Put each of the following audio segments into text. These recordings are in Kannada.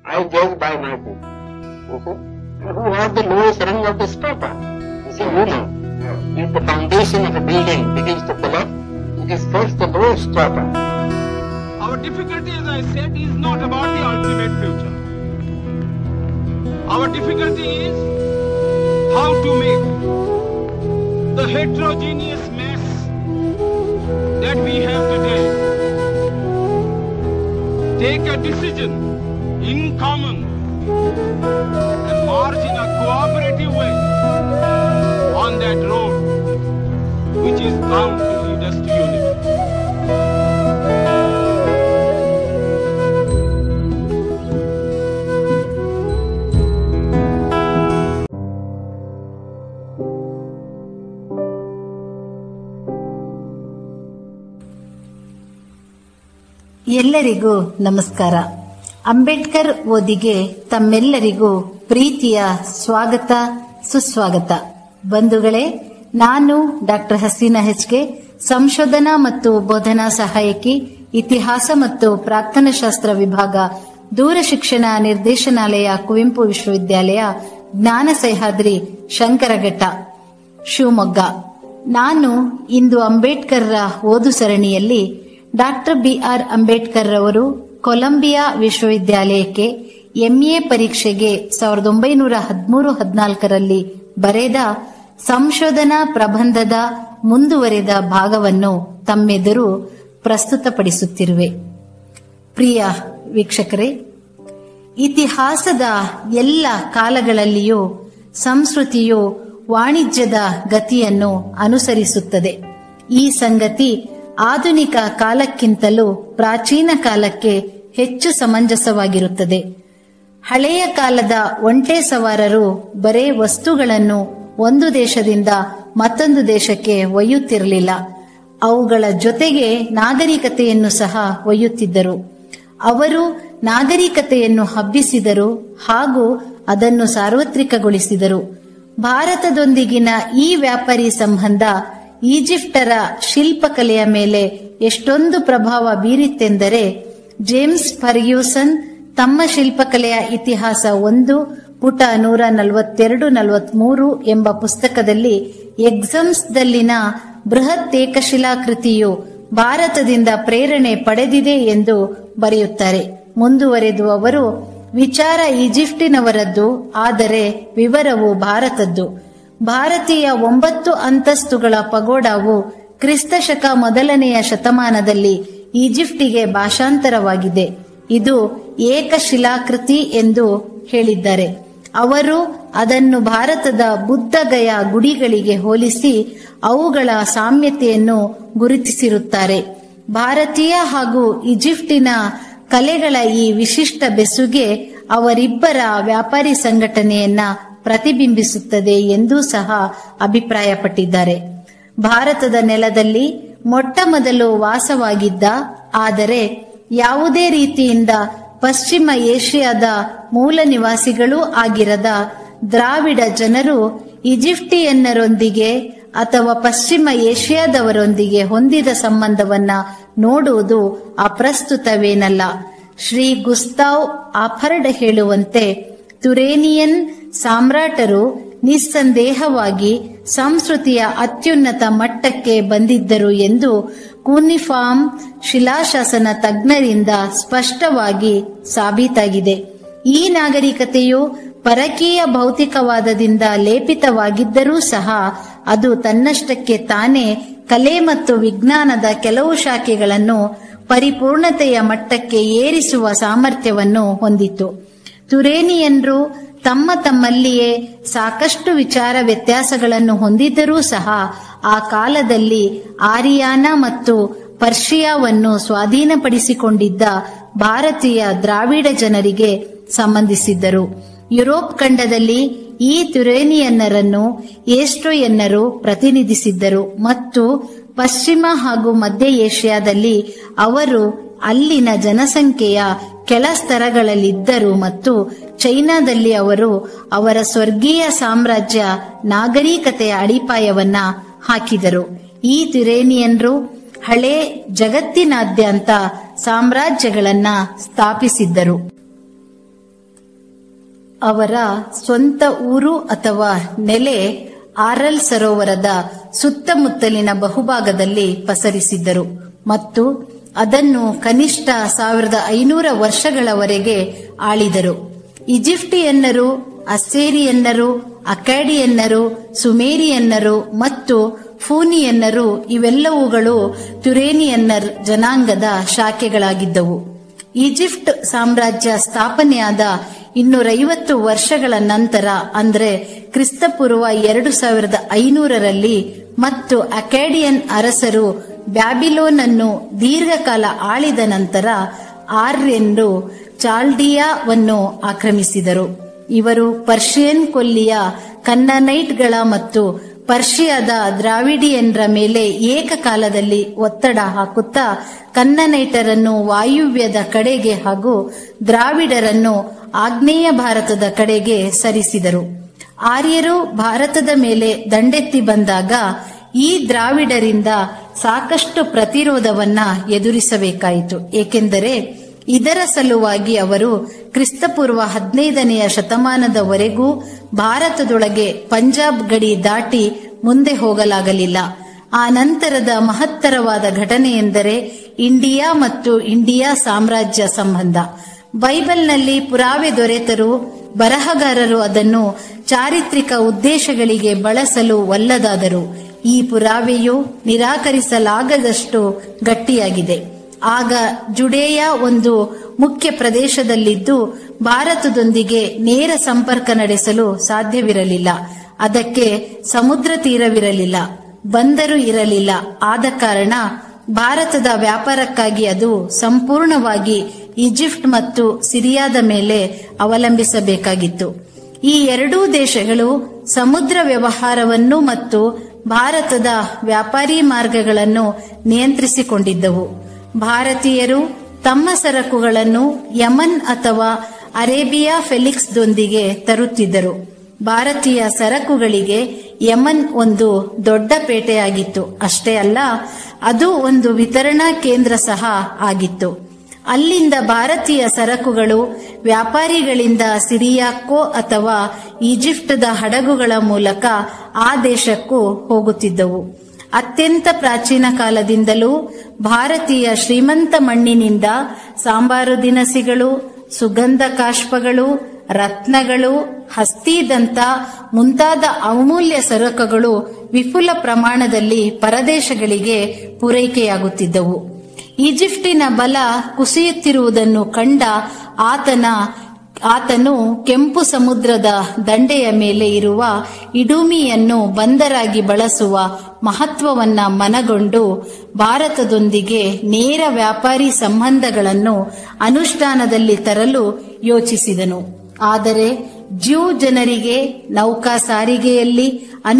I judge by my book. You see? Who has the lowest rung of the paper? You see, you know. If the foundation of a building begins to collapse, it is first the lowest strata. Our difficulty, as I said, is not about the ultimate future. Our difficulty is how to make the heterogeneous mess that we have today take a decision in common and march in a cooperative way on that road which is bound to lead us to unity. ಎಲ್ಲರಿಗೂ ನಮಸ್ಕಾರ ಅಂಬೇಡ್ಕರ್ ಓದಿಗೆ ತಮ್ಮೆಲ್ಲರಿಗೂ ಪ್ರೀತಿಯ ಸ್ವಾಗತ ಸುಸ್ವಾಗತ ಬಂಧುಗಳೇ ನಾನು ಡಾಕ್ಟರ್ ಹಸೀನಾ ಹೆಚ್ಗೆ ಸಂಶೋಧನಾ ಮತ್ತು ಬೋಧನಾ ಸಹಾಯಕಿ ಇತಿಹಾಸ ಮತ್ತು ಪ್ರಾರ್ಥನಾಶಾಸ್ತ್ರ ವಿಭಾಗ ದೂರ ಶಿಕ್ಷಣ ನಿರ್ದೇಶನಾಲಯ ಕುವೆಂಪು ವಿಶ್ವವಿದ್ಯಾಲಯ ಜ್ಞಾನ ಸಹ್ಯಾದ್ರಿ ಶಂಕರಘಟ್ಟ ಶಿವಮೊಗ್ಗ ನಾನು ಇಂದು ಅಂಬೇಡ್ಕರ್ರ ಓದು ಸರಣಿಯಲ್ಲಿ ಡಾಕ್ಟರ್ ಬಿಆರ್ ಅಂಬೇಡ್ಕರ್ ರವರು ಕೊಲಂಬಿಯಾ ವಿಶ್ವವಿದ್ಯಾಲಯಕ್ಕೆ ಎಂಎ ಪರೀಕ್ಷೆಗೆ ಸಾವಿರದ ಒಂಬೈನೂರ ಹದಿಮೂರು ಹದಿನಾಲ್ಕರಲ್ಲಿ ಬರೆದ ಸಂಶೋಧನಾ ಪ್ರಬಂಧದ ಮುಂದುವರೆದ ಭಾಗವನ್ನು ತಮ್ಮೆದುರು ಪ್ರಸ್ತುತಪಡಿಸುತ್ತಿರುವೆ ಪ್ರಿಯ ವೀಕ್ಷಕರೇ ಇತಿಹಾಸದ ಎಲ್ಲ ಕಾಲಗಳಲ್ಲಿಯೂ ಸಂಸ್ಕೃತಿಯು ವಾಣಿಜ್ಯದ ಗತಿಯನ್ನು ಅನುಸರಿಸುತ್ತದೆ ಈ ಸಂಗತಿ ಆಧುನಿಕ ಕಾಲಕ್ಕಿಂತಲೂ ಪ್ರಾಚೀನ ಕಾಲಕ್ಕೆ ಹೆಚ್ಚು ಸಮಂಜಸವಾಗಿರುತ್ತದೆ ಹಳೆಯ ಕಾಲದ ಒಂಟೆ ಸವಾರರು ಬರೇ ವಸ್ತುಗಳನ್ನು ಒಂದು ದೇಶದಿಂದ ಮತ್ತೊಂದು ದೇಶಕ್ಕೆ ಒಯ್ಯುತ್ತಿರಲಿಲ್ಲ ಅವುಗಳ ಜೊತೆಗೆ ನಾಗರಿಕತೆಯನ್ನು ಸಹ ಒಯ್ಯುತ್ತಿದ್ದರು ಅವರು ನಾಗರಿಕತೆಯನ್ನು ಹಬ್ಬಿಸಿದರು ಹಾಗೂ ಅದನ್ನು ಸಾರ್ವತ್ರಿಕಗೊಳಿಸಿದರು ಭಾರತದೊಂದಿಗಿನ ಈ ವ್ಯಾಪಾರಿ ಸಂಬಂಧ ಈಜಿಪ್ಟರ ಶಿಲ್ಪಕಲೆಯ ಮೇಲೆ ಎಷ್ಟೊಂದು ಪ್ರಭಾವ ಬೀರಿತೆಂದರೆ ಜೇಮ್ಸ್ ಫರ್ಗ್ಯೂಸನ್ ತಮ್ಮ ಶಿಲ್ಪಕಲೆಯ ಇತಿಹಾಸ ಒಂದು ಪುಟ ನೂರ ನಲವತ್ತೆರಡು ನಲವತ್ಮೂರು ಎಂಬ ಪುಸ್ತಕದಲ್ಲಿ ಎಕ್ಸಮ್ಸ್ದಲ್ಲಿನ ಬೃಹತ್ ಏಕಶಿಲಾಕೃತಿಯು ಭಾರತದಿಂದ ಪ್ರೇರಣೆ ಪಡೆದಿದೆ ಎಂದು ಬರೆಯುತ್ತಾರೆ ಮುಂದುವರೆದು ಅವರು ವಿಚಾರ ಈಜಿಪ್ಟಿನವರದ್ದು ಆದರೆ ವಿವರವು ಭಾರತದ್ದು ಭಾರತೀಯ ಒಂಬತ್ತು ಅಂತಸ್ತುಗಳ ಪಗೋಡಾವು ಕ್ರಿಸ್ತಶಕ ಮೊದಲನೆಯ ಶತಮಾನದಲ್ಲಿ ಈಜಿಪ್ಟಿಗೆ ಭಾಷಾಂತರವಾಗಿದೆ ಇದು ಏಕಶಿಲಾಕೃತಿ ಎಂದು ಹೇಳಿದ್ದಾರೆ ಅವರು ಅದನ್ನು ಭಾರತದ ಬುದ್ಧಗಯ ಗುಡಿಗಳಿಗೆ ಹೋಲಿಸಿ ಅವುಗಳ ಸಾಮ್ಯತೆಯನ್ನು ಗುರುತಿಸಿರುತ್ತಾರೆ ಭಾರತೀಯ ಹಾಗೂ ಈಜಿಪ್ಟಿನ ಕಲೆಗಳ ಈ ವಿಶಿಷ್ಟ ಬೆಸುಗೆ ಅವರಿಬ್ಬರ ವ್ಯಾಪಾರಿ ಸಂಘಟನೆಯನ್ನ ಪ್ರತಿಬಿಂಬಿಸುತ್ತದೆ ಎಂದೂ ಸಹ ಅಭಿಪ್ರಾಯಪಟ್ಟಿದ್ದಾರೆ ಭಾರತದ ನೆಲದಲ್ಲಿ ಮೊಟ್ಟ ಮೊದಲು ವಾಸವಾಗಿದ್ದ ಆದರೆ ಯಾವುದೇ ರೀತಿಯಿಂದ ಪಶ್ಚಿಮ ಏಷ್ಯಾದ ಮೂಲ ನಿವಾಸಿಗಳೂ ಆಗಿರದ ದ್ರಾವಿಡ ಜನರು ಈಜಿಪ್ಟಿಯನ್ನರೊಂದಿಗೆ ಅಥವಾ ಪಶ್ಚಿಮ ಏಷ್ಯಾದವರೊಂದಿಗೆ ಹೊಂದಿದ ಸಂಬಂಧವನ್ನ ನೋಡುವುದು ಅಪ್ರಸ್ತುತವೇನಲ್ಲ ಶ್ರೀ ಗುಸ್ತಾವ್ ಆಫರ್ಡ್ ಹೇಳುವಂತೆ ತುರೇನಿಯನ್ ಸಾಮ್ರಾಟರು ನಿಸ್ಸಂದೇಹವಾಗಿ ಸಂಸ್ಕೃತಿಯ ಅತ್ಯುನ್ನತ ಮಟ್ಟಕ್ಕೆ ಬಂದಿದ್ದರು ಎಂದು ಕೂನಿಫಾರ್ಮ್ ಶಿಲಾಶಾಸನ ತಜ್ಞರಿಂದ ಸ್ಪಷ್ಟವಾಗಿ ಸಾಬೀತಾಗಿದೆ ಈ ನಾಗರಿಕತೆಯು ಪರಕೀಯ ಭೌತಿಕವಾದದಿಂದ ಲೇಪಿತವಾಗಿದ್ದರೂ ಸಹ ಅದು ತನ್ನಷ್ಟಕ್ಕೆ ತಾನೇ ಕಲೆ ಮತ್ತು ವಿಜ್ಞಾನದ ಕೆಲವು ಶಾಖೆಗಳನ್ನು ಪರಿಪೂರ್ಣತೆಯ ಮಟ್ಟಕ್ಕೆ ಏರಿಸುವ ಸಾಮರ್ಥ್ಯವನ್ನು ಹೊಂದಿತು ತುರೇನಿಯನ್ರು ತಮ್ಮ ತಮ್ಮಲ್ಲಿಯೇ ಸಾಕಷ್ಟು ವಿಚಾರ ವ್ಯತ್ಯಾಸಗಳನ್ನು ಹೊಂದಿದ್ದರೂ ಸಹ ಆ ಕಾಲದಲ್ಲಿ ಆರಿಯಾನ ಮತ್ತು ಪರ್ಷಿಯಾವನ್ನು ಸ್ವಾಧೀನಪಡಿಸಿಕೊಂಡಿದ್ದ ಭಾರತೀಯ ದ್ರಾವಿಡ ಜನರಿಗೆ ಸಂಬಂಧಿಸಿದ್ದರು ಯುರೋಪ್ ಖಂಡದಲ್ಲಿ ಈ ತುರೇನಿಯನ್ನರನ್ನು ಏಸ್ಟ್ರೋಯನ್ನರು ಪ್ರತಿನಿಧಿಸಿದ್ದರು ಮತ್ತು ಪಶ್ಚಿಮ ಹಾಗೂ ಮಧ್ಯ ಏಷ್ಯಾದಲ್ಲಿ ಅವರು ಅಲ್ಲಿನ ಜನಸಂಖ್ಯೆಯ ಕೆಳ ಸ್ತರಗಳಲ್ಲಿದ್ದರು ಮತ್ತು ಚೈನಾದಲ್ಲಿ ಅವರು ಅವರ ಸ್ವರ್ಗೀಯ ಸಾಮ್ರಾಜ್ಯ ನಾಗರಿಕತೆಯ ಅಡಿಪಾಯವನ್ನ ಹಾಕಿದರು ಈ ತುರೇನಿಯನ್ರು ಹಳೆ ಜಗತ್ತಿನಾದ್ಯಂತ ಸಾಮ್ರಾಜ್ಯಗಳನ್ನ ಸ್ಥಾಪಿಸಿದ್ದರು ಅವರ ಸ್ವಂತ ಊರು ಅಥವಾ ನೆಲೆ ಆರಲ್ ಸರೋವರದ ಸುತ್ತಮುತ್ತಲಿನ ಬಹುಭಾಗದಲ್ಲಿ ಪಸರಿಸಿದ್ದರು ಮತ್ತು ಅದನ್ನು ಕನಿಷ್ಠ ಸಾವಿರದ ಐನೂರ ವರ್ಷಗಳವರೆಗೆ ಆಳಿದರು ಈಜಿಪ್ಟಿಯನ್ನರು ಅಸ್ಸೇರಿಯನ್ನರು ಅಕ್ಯಾಡಿಯನ್ನರು ಸುಮೇರಿಯನ್ನರು ಮತ್ತು ಫೂನಿಯನ್ನರು ಇವೆಲ್ಲವುಗಳು ತುರೇನಿಯನ್ನರ್ ಜನಾಂಗದ ಶಾಖೆಗಳಾಗಿದ್ದವು ಈಜಿಪ್ಟ್ ಸಾಮ್ರಾಜ್ಯ ಸ್ಥಾಪನೆಯಾದ ಇನ್ನೂರೈವತ್ತು ವರ್ಷಗಳ ನಂತರ ಅಂದ್ರೆ ಕ್ರಿಸ್ತಪೂರ್ವ ಎರಡು ಸಾವಿರದ ಐನೂರರಲ್ಲಿ ಮತ್ತು ಅಕ್ಯಾಡಿಯನ್ ಅರಸರು ಬ್ಯಾಬಿಲೋನ್ ಅನ್ನು ದೀರ್ಘಕಾಲ ಆಳಿದ ನಂತರ ಆರ್ಯನ್ರು ಚಾಲ್ಡಿಯಾವನ್ನು ಆಕ್ರಮಿಸಿದರು ಇವರು ಪರ್ಷಿಯನ್ ಕೊಲ್ಲಿಯ ಕನ್ನನೈಟ್ಗಳ ಮತ್ತು ಪರ್ಷಿಯಾದ ದ್ರಾವಿಡಿಯನ್ರ ಮೇಲೆ ಏಕಕಾಲದಲ್ಲಿ ಒತ್ತಡ ಹಾಕುತ್ತಾ ಕನ್ನನೈಟರನ್ನು ವಾಯುವ್ಯದ ಕಡೆಗೆ ಹಾಗೂ ದ್ರಾವಿಡರನ್ನು ಆಗ್ನೇಯ ಭಾರತದ ಕಡೆಗೆ ಸರಿಸಿದರು ಆರ್ಯರು ಭಾರತದ ಮೇಲೆ ದಂಡೆತ್ತಿ ಬಂದಾಗ ಈ ದ್ರಾವಿಡರಿಂದ ಸಾಕಷ್ಟು ಪ್ರತಿರೋಧವನ್ನ ಎದುರಿಸಬೇಕಾಯಿತು ಏಕೆಂದರೆ ಇದರ ಸಲುವಾಗಿ ಅವರು ಕ್ರಿಸ್ತಪೂರ್ವ ಹದಿನೈದನೆಯ ಶತಮಾನದವರೆಗೂ ಭಾರತದೊಳಗೆ ಪಂಜಾಬ್ ಗಡಿ ದಾಟಿ ಮುಂದೆ ಹೋಗಲಾಗಲಿಲ್ಲ ಆ ನಂತರದ ಮಹತ್ತರವಾದ ಘಟನೆ ಎಂದರೆ ಇಂಡಿಯಾ ಮತ್ತು ಇಂಡಿಯಾ ಸಾಮ್ರಾಜ್ಯ ಸಂಬಂಧ ಬೈಬಲ್ನಲ್ಲಿ ಪುರಾವೆ ದೊರೆತರೂ ಬರಹಗಾರರು ಅದನ್ನು ಚಾರಿತ್ರಿಕ ಉದ್ದೇಶಗಳಿಗೆ ಬಳಸಲು ಒಲ್ಲದಾದರು ಈ ಪುರಾವೆಯು ನಿರಾಕರಿಸಲಾಗದಷ್ಟು ಗಟ್ಟಿಯಾಗಿದೆ ಆಗ ಜುಡೇಯ ಒಂದು ಮುಖ್ಯ ಪ್ರದೇಶದಲ್ಲಿದ್ದು ಭಾರತದೊಂದಿಗೆ ನೇರ ಸಂಪರ್ಕ ನಡೆಸಲು ಸಾಧ್ಯವಿರಲಿಲ್ಲ ಅದಕ್ಕೆ ಸಮುದ್ರ ತೀರವಿರಲಿಲ್ಲ ಬಂದರು ಇರಲಿಲ್ಲ ಆದ ಕಾರಣ ಭಾರತದ ವ್ಯಾಪಾರಕ್ಕಾಗಿ ಅದು ಸಂಪೂರ್ಣವಾಗಿ ಈಜಿಪ್ಟ್ ಮತ್ತು ಸಿರಿಯಾದ ಮೇಲೆ ಅವಲಂಬಿಸಬೇಕಾಗಿತ್ತು ಈ ಎರಡೂ ದೇಶಗಳು ಸಮುದ್ರ ವ್ಯವಹಾರವನ್ನು ಮತ್ತು ಭಾರತದ ವ್ಯಾಪಾರಿ ಮಾರ್ಗಗಳನ್ನು ನಿಯಂತ್ರಿಸಿಕೊಂಡಿದ್ದವು ಭಾರತೀಯರು ತಮ್ಮ ಸರಕುಗಳನ್ನು ಯಮನ್ ಅಥವಾ ಅರೇಬಿಯಾ ಫೆಲಿಕ್ಸ್ದೊಂದಿಗೆ ತರುತ್ತಿದ್ದರು ಭಾರತೀಯ ಸರಕುಗಳಿಗೆ ಯಮನ್ ಒಂದು ದೊಡ್ಡ ಪೇಟೆಯಾಗಿತ್ತು ಅಷ್ಟೇ ಅಲ್ಲ ಅದು ಒಂದು ವಿತರಣಾ ಕೇಂದ್ರ ಸಹ ಆಗಿತ್ತು ಅಲ್ಲಿಂದ ಭಾರತೀಯ ಸರಕುಗಳು ವ್ಯಾಪಾರಿಗಳಿಂದ ಸಿರಿಯಾಕ್ಕೋ ಅಥವಾ ಈಜಿಪ್ಟದ ಹಡಗುಗಳ ಮೂಲಕ ಆ ದೇಶಕ್ಕೂ ಹೋಗುತ್ತಿದ್ದವು ಅತ್ಯಂತ ಪ್ರಾಚೀನ ಕಾಲದಿಂದಲೂ ಭಾರತೀಯ ಶ್ರೀಮಂತ ಮಣ್ಣಿನಿಂದ ಸಾಂಬಾರು ದಿನಸಿಗಳು ಸುಗಂಧ ಕಾಷ್ಪಗಳು ರತ್ನಗಳು ಹಸ್ತಿದಂತ ಮುಂತಾದ ಅಮೂಲ್ಯ ಸರಕುಗಳು ವಿಪುಲ ಪ್ರಮಾಣದಲ್ಲಿ ಪರದೇಶಗಳಿಗೆ ಪೂರೈಕೆಯಾಗುತ್ತಿದ್ದವು ಈಜಿಪ್ಟಿನ ಬಲ ಕುಸಿಯುತ್ತಿರುವುದನ್ನು ಕಂಡ ಆತನ ಆತನು ಕೆಂಪು ಸಮುದ್ರದ ದಂಡೆಯ ಮೇಲೆ ಇರುವ ಇಡುಮಿಯನ್ನು ಬಂದರಾಗಿ ಬಳಸುವ ಮಹತ್ವವನ್ನ ಮನಗೊಂಡು ಭಾರತದೊಂದಿಗೆ ನೇರ ವ್ಯಾಪಾರಿ ಸಂಬಂಧಗಳನ್ನು ಅನುಷ್ಠಾನದಲ್ಲಿ ತರಲು ಯೋಚಿಸಿದನು ಆದರೆ ಜ್ಯೂ ಜನರಿಗೆ ನೌಕಾ ಸಾರಿಗೆಯಲ್ಲಿ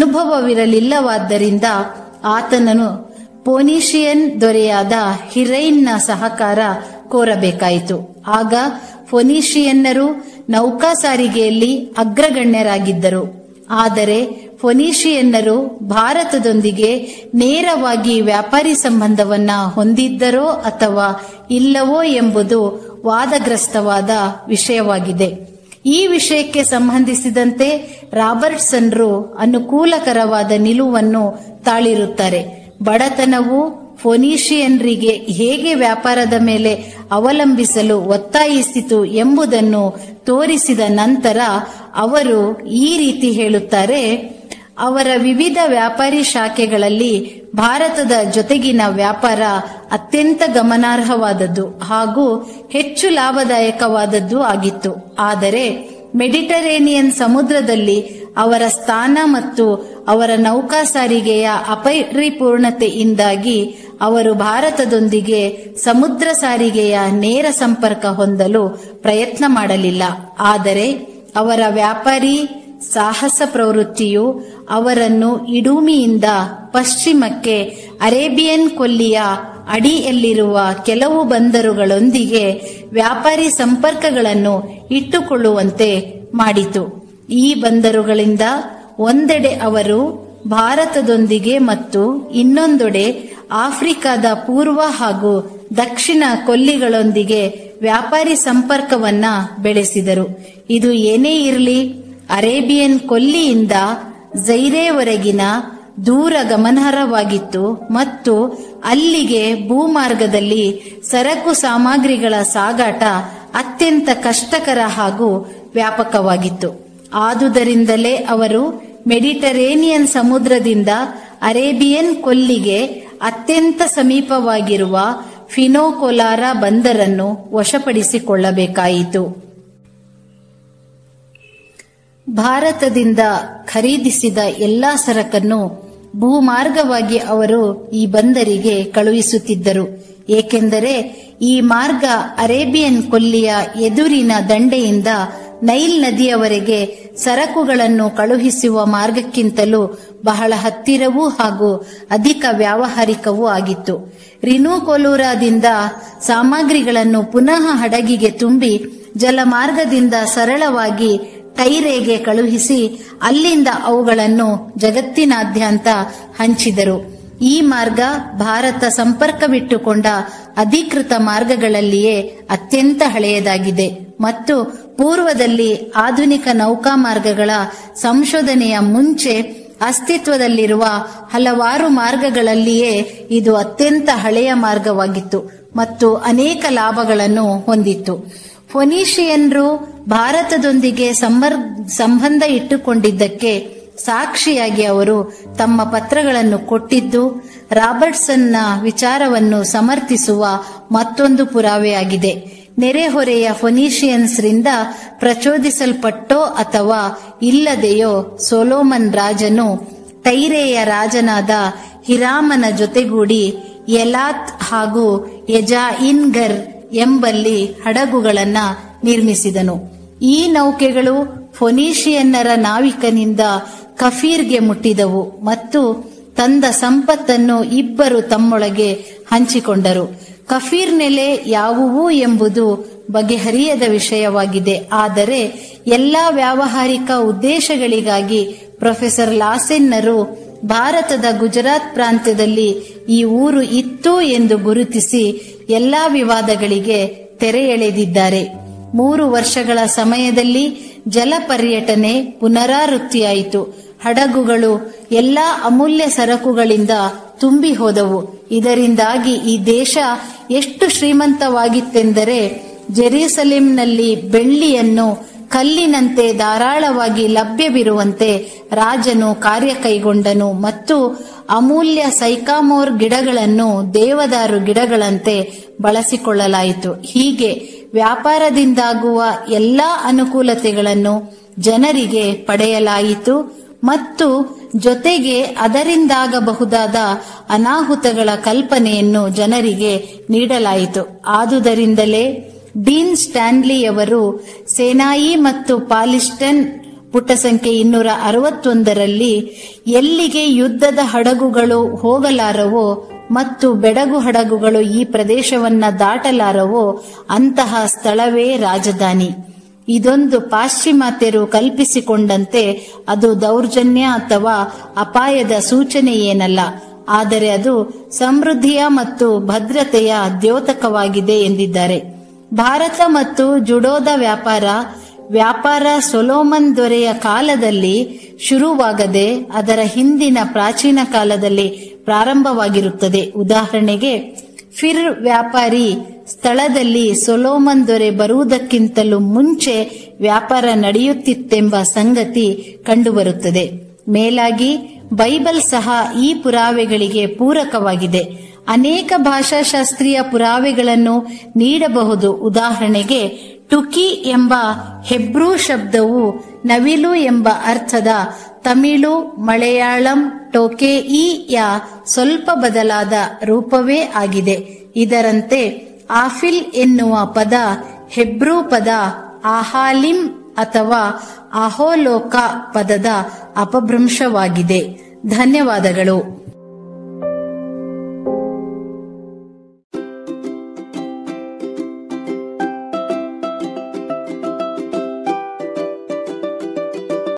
ಅನುಭವವಿರಲಿಲ್ಲವಾದ್ದರಿಂದ ಆತನನು ಪೋನಿಷಿಯನ್ ದೊರೆಯಾದ ಹಿರೈನ್ನ ಸಹಕಾರ ಕೋರಬೇಕಾಯಿತು ಆಗ ಫೊನಿಷಿಯನ್ನರು ನೌಕಾ ಸಾರಿಗೆಯಲ್ಲಿ ಅಗ್ರಗಣ್ಯರಾಗಿದ್ದರು ಆದರೆ ಫೊನಿಷಿಯನ್ನರು ಭಾರತದೊಂದಿಗೆ ನೇರವಾಗಿ ವ್ಯಾಪಾರಿ ಸಂಬಂಧವನ್ನ ಹೊಂದಿದ್ದರೋ ಅಥವಾ ಇಲ್ಲವೋ ಎಂಬುದು ವಾದಗ್ರಸ್ತವಾದ ವಿಷಯವಾಗಿದೆ ಈ ವಿಷಯಕ್ಕೆ ಸಂಬಂಧಿಸಿದಂತೆ ರಾಬರ್ಟ್ಸನ್ರು ಅನುಕೂಲಕರವಾದ ನಿಲುವನ್ನು ತಾಳಿರುತ್ತಾರೆ ಬಡತನವು ಫೊನಿಷಿಯನ್ರಿಗೆ ಹೇಗೆ ವ್ಯಾಪಾರದ ಮೇಲೆ ಅವಲಂಬಿಸಲು ಒತ್ತಾಯಿಸಿತು ಎಂಬುದನ್ನು ತೋರಿಸಿದ ನಂತರ ಅವರು ಈ ರೀತಿ ಹೇಳುತ್ತಾರೆ ಅವರ ವಿವಿಧ ವ್ಯಾಪಾರಿ ಶಾಖೆಗಳಲ್ಲಿ ಭಾರತದ ಜೊತೆಗಿನ ವ್ಯಾಪಾರ ಅತ್ಯಂತ ಗಮನಾರ್ಹವಾದದ್ದು ಹಾಗೂ ಹೆಚ್ಚು ಲಾಭದಾಯಕವಾದದ್ದು ಆಗಿತ್ತು ಆದರೆ ಮೆಡಿಟರೇನಿಯನ್ ಸಮುದ್ರದಲ್ಲಿ ಅವರ ಸ್ಥಾನ ಮತ್ತು ಅವರ ನೌಕಾ ಸಾರಿಗೆಯ ಅಪರಿಪೂರ್ಣತೆಯಿಂದಾಗಿ ಅವರು ಭಾರತದೊಂದಿಗೆ ಸಮುದ್ರ ಸಾರಿಗೆಯ ನೇರ ಸಂಪರ್ಕ ಹೊಂದಲು ಪ್ರಯತ್ನ ಮಾಡಲಿಲ್ಲ ಆದರೆ ಅವರ ವ್ಯಾಪಾರಿ ಸಾಹಸ ಪ್ರವೃತ್ತಿಯು ಅವರನ್ನು ಇಡೂಮಿಯಿಂದ ಪಶ್ಚಿಮಕ್ಕೆ ಅರೇಬಿಯನ್ ಕೊಲ್ಲಿಯ ಅಡಿಯಲ್ಲಿರುವ ಕೆಲವು ಬಂದರುಗಳೊಂದಿಗೆ ವ್ಯಾಪಾರಿ ಸಂಪರ್ಕಗಳನ್ನು ಇಟ್ಟುಕೊಳ್ಳುವಂತೆ ಮಾಡಿತು ಈ ಬಂದರುಗಳಿಂದ ಒಂದೆಡೆ ಅವರು ಭಾರತದೊಂದಿಗೆ ಮತ್ತು ಇನ್ನೊಂದೆಡೆ ಆಫ್ರಿಕಾದ ಪೂರ್ವ ಹಾಗೂ ದಕ್ಷಿಣ ಕೊಲ್ಲಿಗಳೊಂದಿಗೆ ವ್ಯಾಪಾರಿ ಸಂಪರ್ಕವನ್ನ ಬೆಳೆಸಿದರು ಇದು ಏನೇ ಇರಲಿ ಅರೇಬಿಯನ್ ಕೊಲ್ಲಿಯಿಂದ ಜೈರೆವರೆಗಿನ ದೂರ ಗಮನಾರ್ಹವಾಗಿತ್ತು ಮತ್ತು ಅಲ್ಲಿಗೆ ಭೂಮಾರ್ಗದಲ್ಲಿ ಸರಕು ಸಾಮಗ್ರಿಗಳ ಸಾಗಾಟ ಅತ್ಯಂತ ಕಷ್ಟಕರ ಹಾಗೂ ವ್ಯಾಪಕವಾಗಿತ್ತು ಆದುದರಿಂದಲೇ ಅವರು ಮೆಡಿಟರೇನಿಯನ್ ಸಮುದ್ರದಿಂದ ಅರೇಬಿಯನ್ ಕೊಲ್ಲಿಗೆ ಅತ್ಯಂತ ಸಮೀಪವಾಗಿರುವ ಫಿನೋಕೊಲಾರ ಬಂದರನ್ನು ವಶಪಡಿಸಿಕೊಳ್ಳಬೇಕಾಯಿತು ಭಾರತದಿಂದ ಖರೀದಿಸಿದ ಎಲ್ಲಾ ಸರಕನ್ನು ಭೂಮಾರ್ಗವಾಗಿ ಅವರು ಈ ಬಂದರಿಗೆ ಕಳುಹಿಸುತ್ತಿದ್ದರು ಏಕೆಂದರೆ ಈ ಮಾರ್ಗ ಅರೇಬಿಯನ್ ಕೊಲ್ಲಿಯ ಎದುರಿನ ದಂಡೆಯಿಂದ ನೈಲ್ ನದಿಯವರೆಗೆ ಸರಕುಗಳನ್ನು ಕಳುಹಿಸುವ ಮಾರ್ಗಕ್ಕಿಂತಲೂ ಬಹಳ ಹತ್ತಿರವೂ ಹಾಗೂ ಅಧಿಕ ವ್ಯಾವಹಾರಿಕವೂ ಆಗಿತ್ತು ರಿನುಕೊಲೂರಾದಿಂದ ಸಾಮಗ್ರಿಗಳನ್ನು ಪುನಃ ಹಡಗಿಗೆ ತುಂಬಿ ಜಲಮಾರ್ಗದಿಂದ ಸರಳವಾಗಿ ಟೈರೆಗೆ ಕಳುಹಿಸಿ ಅಲ್ಲಿಂದ ಅವುಗಳನ್ನು ಜಗತ್ತಿನಾದ್ಯಂತ ಹಂಚಿದರು ಈ ಮಾರ್ಗ ಭಾರತ ಸಂಪರ್ಕವಿಟ್ಟುಕೊಂಡ ಅಧಿಕೃತ ಮಾರ್ಗಗಳಲ್ಲಿಯೇ ಅತ್ಯಂತ ಹಳೆಯದಾಗಿದೆ ಮತ್ತು ಪೂರ್ವದಲ್ಲಿ ಆಧುನಿಕ ನೌಕಾ ಮಾರ್ಗಗಳ ಸಂಶೋಧನೆಯ ಮುಂಚೆ ಅಸ್ತಿತ್ವದಲ್ಲಿರುವ ಹಲವಾರು ಮಾರ್ಗಗಳಲ್ಲಿಯೇ ಇದು ಅತ್ಯಂತ ಹಳೆಯ ಮಾರ್ಗವಾಗಿತ್ತು ಮತ್ತು ಅನೇಕ ಲಾಭಗಳನ್ನು ಹೊಂದಿತ್ತು ಫೊನೀಷಿಯನ್ರು ಭಾರತದೊಂದಿಗೆ ಸಂಬರ್- ಸಂಬಂಧ ಇಟ್ಟುಕೊಂಡಿದ್ದಕ್ಕೆ ಸಾಕ್ಷಿಯಾಗಿ ಅವರು ತಮ್ಮ ಪತ್ರಗಳನ್ನು ಕೊಟ್ಟಿದ್ದು ರಾಬರ್ಟ್ಸನ್ನ ವಿಚಾರವನ್ನು ಸಮರ್ಥಿಸುವ ಮತ್ತೊಂದು ಪುರಾವೆಯಾಗಿದೆ ನೆರೆಹೊರೆಯ ಫೊನೀಷಿಯನ್ಸ್ರಿಂದ ಪ್ರಚೋದಿಸಲ್ಪಟ್ಟೋ ಅಥವಾ ಇಲ್ಲದೆಯೋ ಸೊಲೋಮನ್ ರಾಜನು ಟೈರೆಯ ರಾಜನಾದ ಹಿರಾಮನ ಜೊತೆಗೂಡಿ ಎಲಾತ್ ಹಾಗೂ ಯಜಾಯಿನ್ಗರ್ ಎಂಬಲ್ಲಿ ಹಡಗುಗಳನ್ನ ನಿರ್ಮಿಸಿದನು ಈ ನೌಕೆಗಳು ಫೊನೀಷಿಯನ್ನರ ನಾವಿಕನಿಂದ ಕಫೀರ್ಗೆ ಮುಟ್ಟಿದವು ಮತ್ತು ತಂದ ಸಂಪತ್ತನ್ನು ಇಬ್ಬರು ತಮ್ಮೊಳಗೆ ಹಂಚಿಕೊಂಡರು ಕಫೀರ್ ನೆಲೆ ಯಾವುವು ಎಂಬುದು ಬಗೆಹರಿಯದ ವಿಷಯವಾಗಿದೆ ಆದರೆ ಎಲ್ಲಾ ವ್ಯಾವಹಾರಿಕ ಉದ್ದೇಶಗಳಿಗಾಗಿ ಪ್ರೊಫೆಸರ್ ಲಾಸೆನ್ನರು ಭಾರತದ ಗುಜರಾತ್ ಪ್ರಾಂತ್ಯದಲ್ಲಿ ಈ ಊರು ಇತ್ತು ಎಂದು ಗುರುತಿಸಿ ಎಲ್ಲಾ ವಿವಾದಗಳಿಗೆ ತೆರೆ ಎಳೆದಿದ್ದಾರೆ ಮೂರು ವರ್ಷಗಳ ಸಮಯದಲ್ಲಿ ಜಲ ಪರ್ಯಟನೆ ಪುನರಾವೃತ್ತಿಯಾಯಿತು ಹಡಗುಗಳು ಎಲ್ಲಾ ಅಮೂಲ್ಯ ಸರಕುಗಳಿಂದ ತುಂಬಿ ಹೋದವು ಇದರಿಂದಾಗಿ ಈ ದೇಶ ಎಷ್ಟು ಶ್ರೀಮಂತವಾಗಿತ್ತೆಂದರೆ ಜೆರೂಸಲೇಂನಲ್ಲಿ ಬೆಳ್ಳಿಯನ್ನು ಕಲ್ಲಿನಂತೆ ಧಾರಾಳವಾಗಿ ಲಭ್ಯವಿರುವಂತೆ ರಾಜನು ಕಾರ್ಯ ಕೈಗೊಂಡನು ಮತ್ತು ಅಮೂಲ್ಯ ಸೈಕಾಮೋರ್ ಗಿಡಗಳನ್ನು ದೇವದಾರು ಗಿಡಗಳಂತೆ ಬಳಸಿಕೊಳ್ಳಲಾಯಿತು ಹೀಗೆ ವ್ಯಾಪಾರದಿಂದಾಗುವ ಎಲ್ಲಾ ಅನುಕೂಲತೆಗಳನ್ನು ಜನರಿಗೆ ಪಡೆಯಲಾಯಿತು ಮತ್ತು ಜೊತೆಗೆ ಅದರಿಂದಾಗಬಹುದಾದ ಅನಾಹುತಗಳ ಕಲ್ಪನೆಯನ್ನು ಜನರಿಗೆ ನೀಡಲಾಯಿತು ಆದುದರಿಂದಲೇ ಡೀನ್ ಸ್ಟ್ಯಾನ್ಲಿಯವರು ಸೇನಾಯಿ ಮತ್ತು ಪಾಲಿಸ್ಟನ್ ಪುಟ ಸಂಖ್ಯೆ ಇನ್ನೂರ ಅರವತ್ತೊಂದರಲ್ಲಿ ಎಲ್ಲಿಗೆ ಯುದ್ಧದ ಹಡಗುಗಳು ಹೋಗಲಾರವೋ ಮತ್ತು ಬೆಡಗು ಹಡಗುಗಳು ಈ ಪ್ರದೇಶವನ್ನ ದಾಟಲಾರವೋ ಅಂತಹ ಸ್ಥಳವೇ ರಾಜಧಾನಿ ಇದೊಂದು ಪಾಶ್ಚಿಮಾತ್ಯರು ಕಲ್ಪಿಸಿಕೊಂಡಂತೆ ಅದು ದೌರ್ಜನ್ಯ ಅಥವಾ ಅಪಾಯದ ಸೂಚನೆಯೇನಲ್ಲ ಆದರೆ ಅದು ಸಮೃದ್ಧಿಯ ಮತ್ತು ಭದ್ರತೆಯ ದ್ಯೋತಕವಾಗಿದೆ ಎಂದಿದ್ದಾರೆ ಭಾರತ ಮತ್ತು ಜುಡೋದ ವ್ಯಾಪಾರ ವ್ಯಾಪಾರ ಸೊಲೋಮನ್ ದೊರೆಯ ಕಾಲದಲ್ಲಿ ಶುರುವಾಗದೆ ಅದರ ಹಿಂದಿನ ಪ್ರಾಚೀನ ಕಾಲದಲ್ಲಿ ಪ್ರಾರಂಭವಾಗಿರುತ್ತದೆ ಉದಾಹರಣೆಗೆ ಫಿರ್ ವ್ಯಾಪಾರಿ ಸ್ಥಳದಲ್ಲಿ ಸೊಲೋಮನ್ ದೊರೆ ಬರುವುದಕ್ಕಿಂತಲೂ ಮುಂಚೆ ವ್ಯಾಪಾರ ನಡೆಯುತ್ತಿತ್ತೆಂಬ ಸಂಗತಿ ಕಂಡುಬರುತ್ತದೆ ಮೇಲಾಗಿ ಬೈಬಲ್ ಸಹ ಈ ಪುರಾವೆಗಳಿಗೆ ಪೂರಕವಾಗಿದೆ ಅನೇಕ ಭಾಷಾಶಾಸ್ತ್ರೀಯ ಪುರಾವೆಗಳನ್ನು ನೀಡಬಹುದು ಉದಾಹರಣೆಗೆ ಟುಕಿ ಎಂಬ ಹೆಬ್ರೂ ಶಬ್ದವು ನವಿಲು ಎಂಬ ಅರ್ಥದ ತಮಿಳು ಮಲಯಾಳಂ ಟೋಕೆಇಯ ಸ್ವಲ್ಪ ಬದಲಾದ ರೂಪವೇ ಆಗಿದೆ ಇದರಂತೆ ಆಫಿಲ್ ಎನ್ನುವ ಪದ ಹೆಬ್ರೂ ಪದ ಆಹಾಲಿಂ ಅಥವಾ ಅಹೋಲೋಕ ಪದದ ಅಪಭ್ರಂಶವಾಗಿದೆ ಧನ್ಯವಾದಗಳು